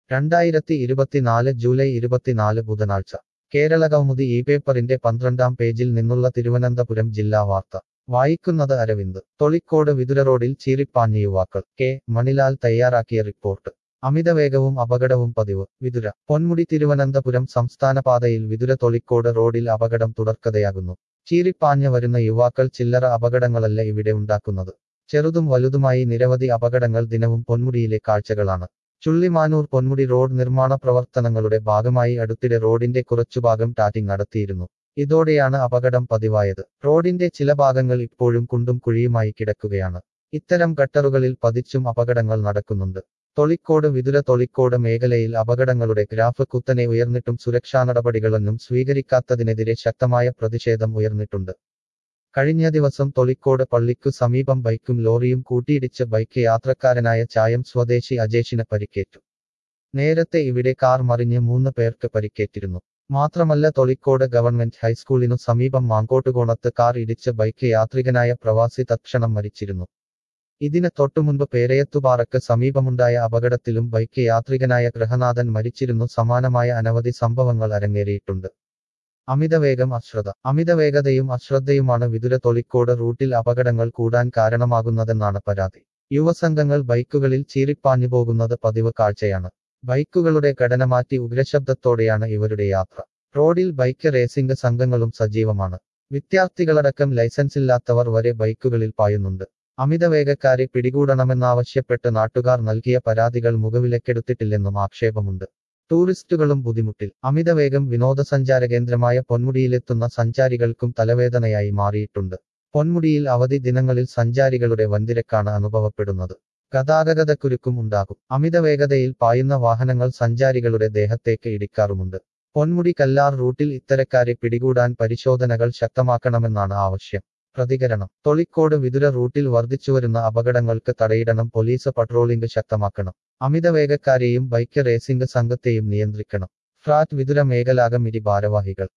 രണ്ടായിരത്തി ഇരുപത്തിനാല് ജൂലൈ ഇരുപത്തിനാല് ബുധനാഴ്ച കേരള കൗമുദി ഈ പേപ്പറിന്റെ പന്ത്രണ്ടാം പേജിൽ നിന്നുള്ള തിരുവനന്തപുരം ജില്ലാ വാർത്ത വായിക്കുന്നത് അരവിന്ദ് തൊളിക്കോട് വിതുര റോഡിൽ ചീറിപ്പാഞ്ഞ യുവാക്കൾ കെ മണിലാൽ തയ്യാറാക്കിയ റിപ്പോർട്ട് അമിതവേഗവും അപകടവും പതിവ് വിതുര പൊന്മുടി തിരുവനന്തപുരം സംസ്ഥാന പാതയിൽ വിതുര തൊളിക്കോട് റോഡിൽ അപകടം തുടർക്കഥയാകുന്നു ചീറിപ്പാഞ്ഞ വരുന്ന യുവാക്കൾ ചില്ലറ അപകടങ്ങളല്ല ഇവിടെ ഉണ്ടാക്കുന്നത് ചെറുതും വലുതുമായി നിരവധി അപകടങ്ങൾ ദിനവും പൊന്മുടിയിലെ കാഴ്ചകളാണ് ചുള്ളിമാനൂർ പൊന്മുടി റോഡ് നിർമ്മാണ പ്രവർത്തനങ്ങളുടെ ഭാഗമായി അടുത്തിടെ റോഡിന്റെ കുറച്ചുഭാഗം ടാറ്റിംഗ് നടത്തിയിരുന്നു ഇതോടെയാണ് അപകടം പതിവായത് റോഡിന്റെ ചില ഭാഗങ്ങൾ ഇപ്പോഴും കുണ്ടും കുഴിയുമായി കിടക്കുകയാണ് ഇത്തരം ഗട്ടറുകളിൽ പതിച്ചും അപകടങ്ങൾ നടക്കുന്നുണ്ട് തൊളിക്കോട് വിതുര തൊളിക്കോട് മേഖലയിൽ അപകടങ്ങളുടെ ഗ്രാഫ് കുത്തനെ ഉയർന്നിട്ടും സുരക്ഷാ നടപടികളൊന്നും സ്വീകരിക്കാത്തതിനെതിരെ ശക്തമായ പ്രതിഷേധം ഉയർന്നിട്ടുണ്ട് കഴിഞ്ഞ ദിവസം തൊളിക്കോട് പള്ളിക്കു സമീപം ബൈക്കും ലോറിയും കൂട്ടിയിടിച്ച് ബൈക്ക് യാത്രക്കാരനായ ചായം സ്വദേശി അജേഷിന് പരിക്കേറ്റു നേരത്തെ ഇവിടെ കാർ മറിഞ്ഞ് മൂന്ന് പേർക്ക് പരിക്കേറ്റിരുന്നു മാത്രമല്ല തൊളിക്കോട് ഗവൺമെന്റ് ഹൈസ്കൂളിനു സമീപം മാങ്കോട്ടുകോണത്ത് കാർ ഇടിച്ച് ബൈക്ക് യാത്രികനായ പ്രവാസി തത്ക്ഷണം മരിച്ചിരുന്നു ഇതിന് തൊട്ടുമുൻപ് പേരയത്തുപാറക്ക് സമീപമുണ്ടായ അപകടത്തിലും ബൈക്ക് യാത്രികനായ ഗൃഹനാഥൻ മരിച്ചിരുന്നു സമാനമായ അനവധി സംഭവങ്ങൾ അരങ്ങേറിയിട്ടുണ്ട് അമിതവേഗം അശ്രദ്ധ അമിതവേഗതയും അശ്രദ്ധയുമാണ് വിതുര തൊളിക്കോട് റൂട്ടിൽ അപകടങ്ങൾ കൂടാൻ കാരണമാകുന്നതെന്നാണ് പരാതി യുവസംഘങ്ങൾ ബൈക്കുകളിൽ ചീറിപ്പാഞ്ഞു പോകുന്നത് പതിവ് കാഴ്ചയാണ് ബൈക്കുകളുടെ ഘടന മാറ്റി ഉഗ്രശബ്ദത്തോടെയാണ് ഇവരുടെ യാത്ര റോഡിൽ ബൈക്ക് റേസിംഗ് സംഘങ്ങളും സജീവമാണ് വിദ്യാർത്ഥികളടക്കം ലൈസൻസില്ലാത്തവർ വരെ ബൈക്കുകളിൽ പായുന്നുണ്ട് അമിതവേഗക്കാരെ പിടികൂടണമെന്നാവശ്യപ്പെട്ട് നാട്ടുകാർ നൽകിയ പരാതികൾ മുഖവിലക്കെടുത്തിട്ടില്ലെന്നും ആക്ഷേപമുണ്ട് ടൂറിസ്റ്റുകളും ബുദ്ധിമുട്ടിൽ അമിതവേഗം വിനോദസഞ്ചാര കേന്ദ്രമായ പൊന്മുടിയിലെത്തുന്ന സഞ്ചാരികൾക്കും തലവേദനയായി മാറിയിട്ടുണ്ട് പൊന്മുടിയിൽ അവധി ദിനങ്ങളിൽ സഞ്ചാരികളുടെ വൻതിരക്കാണ് അനുഭവപ്പെടുന്നത് ഗതാഗതക്കുരുക്കും ഉണ്ടാകും അമിതവേഗതയിൽ പായുന്ന വാഹനങ്ങൾ സഞ്ചാരികളുടെ ദേഹത്തേക്ക് ഇടിക്കാറുമുണ്ട് പൊന്മുടി കല്ലാർ റൂട്ടിൽ ഇത്തരക്കാരെ പിടികൂടാൻ പരിശോധനകൾ ശക്തമാക്കണമെന്നാണ് ആവശ്യം പ്രതികരണം തൊളിക്കോട് വിതുര റൂട്ടിൽ വർദ്ധിച്ചുവരുന്ന അപകടങ്ങൾക്ക് തടയിടണം പോലീസ് പട്രോളിംഗ് ശക്തമാക്കണം അമിതവേഗക്കാരെയും ബൈക്ക് റേസിംഗ് സംഘത്തെയും നിയന്ത്രിക്കണം ഫ്രാറ്റ് വിതുര മേഖലാകമിരി ഭാരവാഹികൾ